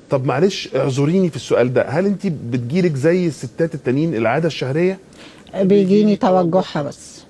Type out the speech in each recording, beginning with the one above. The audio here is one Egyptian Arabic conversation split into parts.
طب معلش اعذريني في السؤال ده هل انت بتجيلك زي الستات التانيين العاده الشهريه بيجيني توجعها بس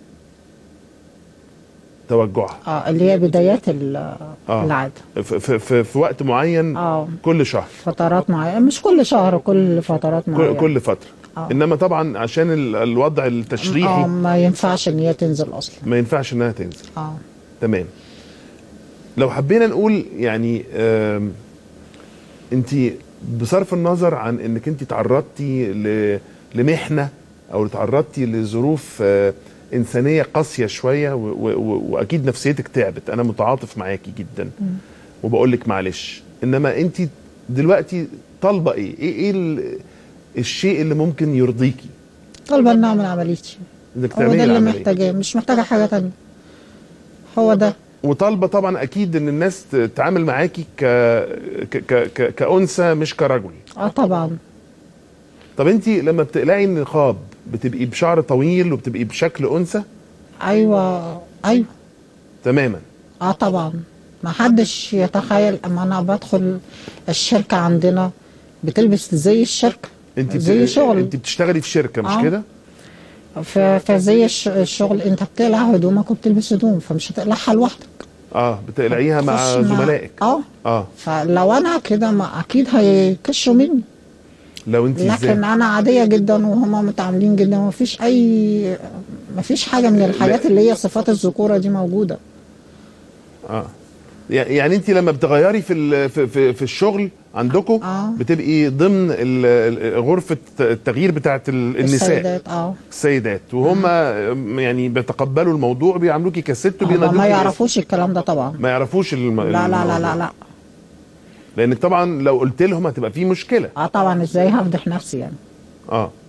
توجعها اه اللي هي بدايات ال- آه. العاده في, في, في, في وقت معين اه كل شهر فترات معينه مش كل شهر كل فترات كل, معينه كل فتره آه. انما طبعا عشان ال- الوضع اه التشريحي ما ينفعش ان هي تنزل اصلا ما ينفعش انها تنزل اه تمام لو حبينا نقول يعني انت بصرف النظر عن انك انت تعرضتي ل- لمحنه او تعرضتي لظروف آه، انسانيه قاسيه شويه و- و- و- واكيد نفسيتك تعبت انا متعاطف معاكي جدا وبقول لك معلش انما انت دلوقتي طالبه ايه ايه, إيه ال- الشيء اللي ممكن يرضيكي طالبه ان اعمل عمليتي انك هو تعملي ده اللي العمليه محتاجاه مش محتاجه حاجه تانية هو ده وطالبه طبعا اكيد ان الناس تتعامل معاكي ك... ك... ك... ك... كانثى مش كرجل اه طبعا طب انت لما بتقلعي النقاب بتبقي بشعر طويل وبتبقي بشكل انثى ايوه ايوه تماما اه طبعا ما حدش يتخيل اما انا بدخل الشركه عندنا بتلبس زي الشركه انت زي شغل انت بتشتغلي في شركه مش آه. كده ف- فزي الش- الشغل انت بتقلع هدومك وبتلبس هدوم فمش هتقلعها لوحدك اه بتقلعيها مع تخش زملائك اه اه فلو انا كده ما اكيد هيكشوا مني لو انت لكن ازاي انا عاديه جدا وهم متعاملين جدا ومفيش اي مفيش حاجه من الحاجات اللي هي صفات الذكوره دي موجوده اه يعني انت لما بتغيري في ال... في في, في الشغل عندكم آه. بتبقي ضمن ال... ال- غرفه التغيير بتاعت ال- النساء السيدات اه السيدات وهم يعني بيتقبلوا الموضوع بيعاملوكي كست هم وبينادوكي ما باسم. يعرفوش الكلام ده طبعا ما يعرفوش الم... لا لا لا لا الموضوع. لا لانك طبعا لو قلت لهم هتبقى في مشكله اه طبعا ازاي هفضح نفسي يعني اه